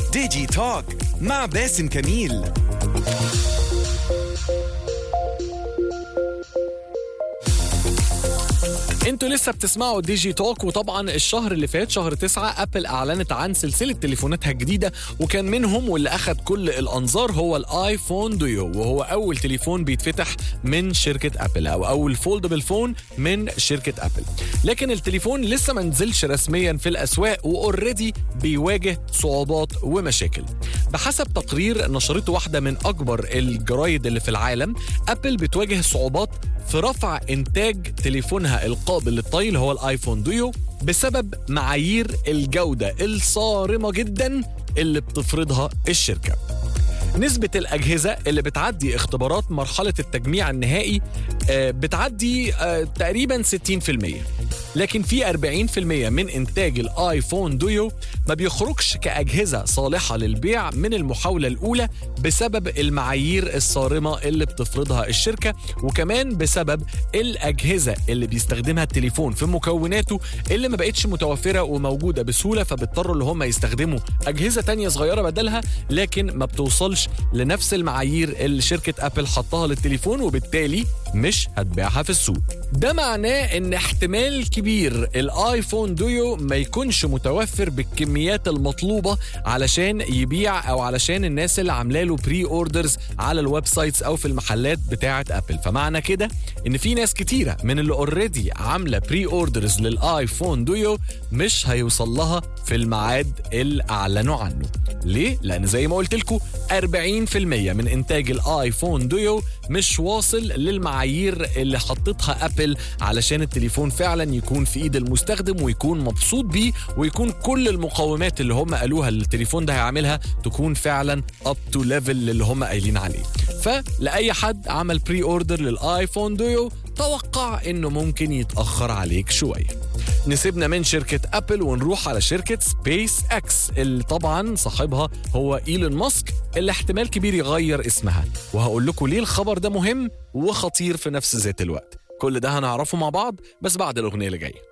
ديجي توك مع باسم كميل انتوا لسه بتسمعوا ديجي توك وطبعا الشهر اللي فات شهر تسعة ابل اعلنت عن سلسله تليفوناتها الجديده وكان منهم واللي اخذ كل الانظار هو الايفون ديو وهو اول تليفون بيتفتح من شركه ابل او اول فولدبل فون من شركه ابل لكن التليفون لسه ما نزلش رسميا في الاسواق واوريدي بيواجه صعوبات ومشاكل بحسب تقرير نشرته واحده من اكبر الجرايد اللي في العالم ابل بتواجه صعوبات في رفع انتاج تليفونها القابل للطي اللي هو الايفون ديو بسبب معايير الجوده الصارمه جدا اللي بتفرضها الشركه نسبة الأجهزة اللي بتعدي اختبارات مرحلة التجميع النهائي آه، بتعدي آه، تقريبا 60% لكن في 40% من إنتاج الآيفون ديو ما بيخرجش كأجهزة صالحة للبيع من المحاولة الأولى بسبب المعايير الصارمة اللي بتفرضها الشركة وكمان بسبب الأجهزة اللي بيستخدمها التليفون في مكوناته اللي ما بقتش متوفرة وموجودة بسهولة فبيضطروا اللي هم يستخدموا أجهزة تانية صغيرة بدلها لكن ما بتوصلش لنفس المعايير اللي شركة أبل حطها للتليفون وبالتالي مش هتبيعها في السوق ده معناه ان احتمال كبير الايفون ديو ما يكونش متوفر بالكميات المطلوبة علشان يبيع او علشان الناس اللي عامله له بري اوردرز على الويب سايتس او في المحلات بتاعة ابل فمعنى كده ان في ناس كتيرة من اللي اوريدي عاملة بري اوردرز للايفون ديو مش هيوصل لها في الميعاد اللي اعلنوا عنه ليه؟ لان زي ما قلت لكم 40% من انتاج الايفون ديو مش واصل للمعايير اللي حطتها ابل علشان التليفون فعلا يكون في ايد المستخدم ويكون مبسوط بيه ويكون كل المقومات اللي هم قالوها اللي التليفون ده هيعملها تكون فعلا اب تو ليفل اللي هم قايلين عليه فلاي حد عمل بري اوردر للايفون ديو توقع انه ممكن يتاخر عليك شويه نسيبنا من شركة أبل ونروح على شركة سبيس أكس اللي طبعا صاحبها هو إيلون ماسك اللي احتمال كبير يغير اسمها وهقول لكم ليه الخبر ده مهم وخطير في نفس ذات الوقت كل ده هنعرفه مع بعض بس بعد الأغنية اللي جاية